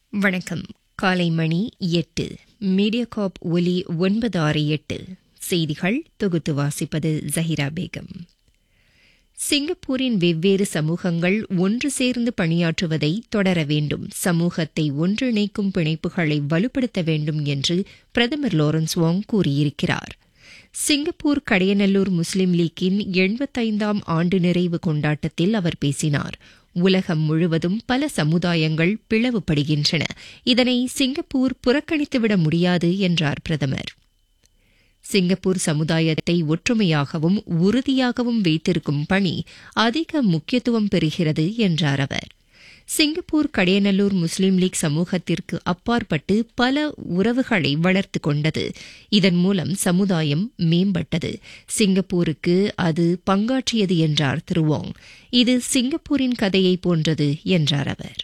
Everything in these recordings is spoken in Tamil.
வணக்கம் காலை மணி எட்டு மீடியாகாப் ஒலி ஒன்பது ஆறு எட்டு செய்திகள் தொகுத்து வாசிப்பது ஜஹிரா பேகம் சிங்கப்பூரின் வெவ்வேறு சமூகங்கள் ஒன்று சேர்ந்து பணியாற்றுவதை தொடர வேண்டும் சமூகத்தை ஒன்றிணைக்கும் பிணைப்புகளை வலுப்படுத்த வேண்டும் என்று பிரதமர் லாரன்ஸ் வாங் கூறியிருக்கிறார் சிங்கப்பூர் கடையநல்லூர் முஸ்லிம் லீக்கின் எண்பத்தைந்தாம் ஆண்டு நிறைவு கொண்டாட்டத்தில் அவர் பேசினார் உலகம் முழுவதும் பல சமுதாயங்கள் பிளவுபடுகின்றன இதனை சிங்கப்பூர் புறக்கணித்துவிட முடியாது என்றார் பிரதமர் சிங்கப்பூர் சமுதாயத்தை ஒற்றுமையாகவும் உறுதியாகவும் வைத்திருக்கும் பணி அதிக முக்கியத்துவம் பெறுகிறது என்றார் அவர் சிங்கப்பூர் கடையநல்லூர் முஸ்லீம் லீக் சமூகத்திற்கு அப்பாற்பட்டு பல உறவுகளை வளர்த்து கொண்டது இதன் மூலம் சமுதாயம் மேம்பட்டது சிங்கப்பூருக்கு அது பங்காற்றியது என்றார் திருவோங் இது சிங்கப்பூரின் கதையை போன்றது என்றார் அவர்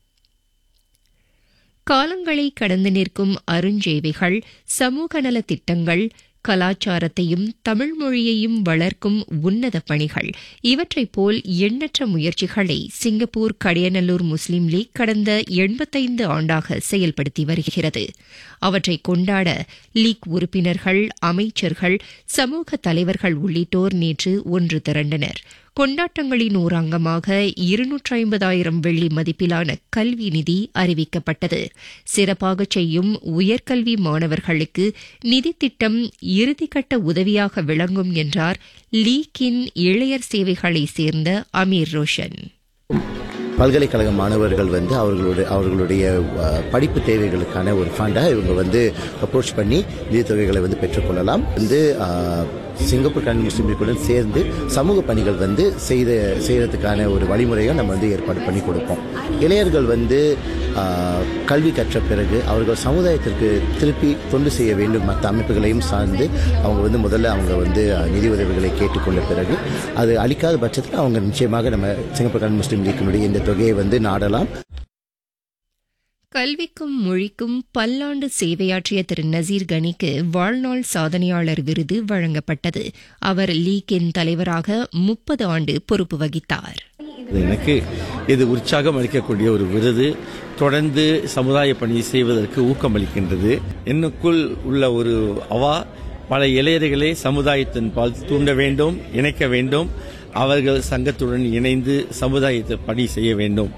காலங்களை கடந்து நிற்கும் அருஞ்சேவைகள் சமூக நல திட்டங்கள் கலாச்சாரத்தையும் தமிழ் மொழியையும் வளர்க்கும் உன்னத பணிகள் இவற்றைப் போல் எண்ணற்ற முயற்சிகளை சிங்கப்பூர் கடையநல்லூர் முஸ்லீம் லீக் கடந்த எண்பத்தைந்து ஆண்டாக செயல்படுத்தி வருகிறது அவற்றை கொண்டாட லீக் உறுப்பினர்கள் அமைச்சர்கள் சமூக தலைவர்கள் உள்ளிட்டோர் நேற்று ஒன்று திரண்டனர் கொண்டாட்டங்களின் ஓர் அங்கமாக இருநூற்றி ஐம்பதாயிரம் வெள்ளி மதிப்பிலான கல்வி நிதி அறிவிக்கப்பட்டது சிறப்பாக செய்யும் உயர்கல்வி மாணவர்களுக்கு நிதி திட்டம் இறுதிக்கட்ட உதவியாக விளங்கும் என்றார் லீக்கின் இளையர் சேவைகளை சேர்ந்த அமீர் ரோஷன் பல்கலைக்கழக மாணவர்கள் வந்து அவர்களுடைய அவர்களுடைய அஹ், படிப்பு தேவைகளுக்கான ஒரு ஃபண்டாக இவங்க வந்து அப்ரோச் பண்ணி நிதித்தொகைகளை வந்து பெற்றுக்கொள்ளலாம் வந்து அஹ், சிங்கப்பூர் கல்வி முஸ்லீம் லீக்குடன் சேர்ந்து சமூக பணிகள் வந்து செய்த செய்யறதுக்கான ஒரு வழிமுறையை நம்ம வந்து ஏற்பாடு பண்ணி கொடுப்போம் இளையர்கள் வந்து அஹ், கல்வி கற்ற பிறகு அவர்கள் சமுதாயத்திற்கு திருப்பி தொண்டு செய்ய வேண்டும் மற்ற அமைப்புகளையும் சார்ந்து அவங்க வந்து முதல்ல அவங்க வந்து அஹ், நிதி உதவிகளை கேட்டுக்கொண்ட பிறகு அது அளிக்காத பட்சத்தில் அவங்க நிச்சயமாக நம்ம சிங்கப்பூர் கல்வி முஸ்லீம் லீக்கினுடைய இந்த தொகையை வந்து நாடலாம் கல்விக்கும் மொழிக்கும் பல்லாண்டு சேவையாற்றிய திரு நசீர் கனிக்கு வாழ்நாள் சாதனையாளர் விருது வழங்கப்பட்டது அவர் லீக்கின் தலைவராக முப்பது ஆண்டு பொறுப்பு வகித்தார் இது எனக்கு இது உற்சாகம் அளிக்கக்கூடிய ஒரு விருது தொடர்ந்து சமுதாய பணி செய்வதற்கு ஊக்கமளிக்கின்றது என்னுக்குள் உள்ள ஒரு அவா பல இளையர்களை சமுதாயத்தின் பால் தூண்ட வேண்டும் இணைக்க வேண்டும் அவர்கள் சங்கத்துடன் இணைந்து சமுதாயத்தை பணி செய்ய வேண்டும்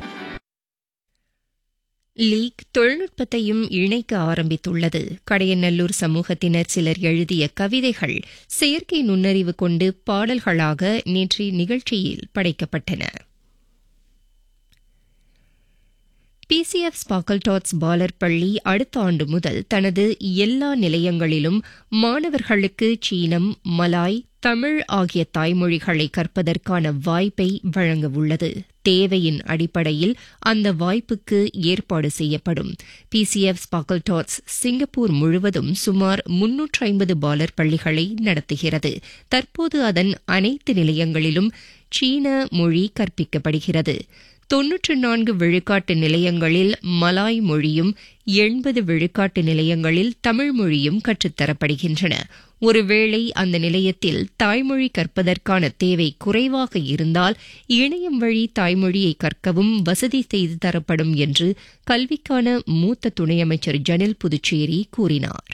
லீக் தொழில்நுட்பத்தையும் இணைக்க ஆரம்பித்துள்ளது கடையநல்லூர் சமூகத்தினர் சிலர் எழுதிய கவிதைகள் செயற்கை நுண்ணறிவு கொண்டு பாடல்களாக நேற்று நிகழ்ச்சியில் படைக்கப்பட்டன பிசிஎஃப் ஸ்பாக்கல்டாட்ஸ் பாலர் பள்ளி அடுத்த ஆண்டு முதல் தனது எல்லா நிலையங்களிலும் மாணவர்களுக்கு சீனம் மலாய் தமிழ் ஆகிய தாய்மொழிகளை கற்பதற்கான வாய்ப்பை வழங்க உள்ளது தேவையின் அடிப்படையில் அந்த வாய்ப்புக்கு ஏற்பாடு செய்யப்படும் பிசிஎஃப் ஸ்பாக்கல்டாட்ஸ் சிங்கப்பூர் முழுவதும் சுமார் முன்னூற்று ஐம்பது பாலர் பள்ளிகளை நடத்துகிறது தற்போது அதன் அனைத்து நிலையங்களிலும் சீன மொழி கற்பிக்கப்படுகிறது தொன்னூற்று நான்கு விழுக்காட்டு நிலையங்களில் மலாய் மொழியும் எண்பது விழுக்காட்டு நிலையங்களில் தமிழ் மொழியும் கற்றுத்தரப்படுகின்றன ஒருவேளை அந்த நிலையத்தில் தாய்மொழி கற்பதற்கான தேவை குறைவாக இருந்தால் இணையம் வழி தாய்மொழியை கற்கவும் வசதி செய்து தரப்படும் என்று கல்விக்கான மூத்த துணை அமைச்சர் ஜனில் புதுச்சேரி கூறினார்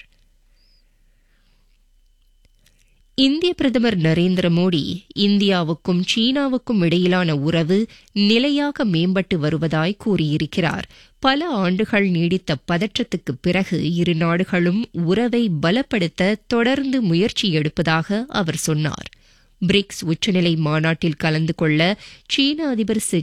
இந்திய பிரதமர் நரேந்திர மோடி இந்தியாவுக்கும் சீனாவுக்கும் இடையிலான உறவு நிலையாக மேம்பட்டு வருவதாய் கூறியிருக்கிறார் பல ஆண்டுகள் நீடித்த பதற்றத்துக்கு பிறகு இரு நாடுகளும் உறவை பலப்படுத்த தொடர்ந்து முயற்சி எடுப்பதாக அவர் சொன்னார் பிரிக்ஸ் உச்சநிலை மாநாட்டில் கலந்து கொள்ள சீன அதிபர் ஷி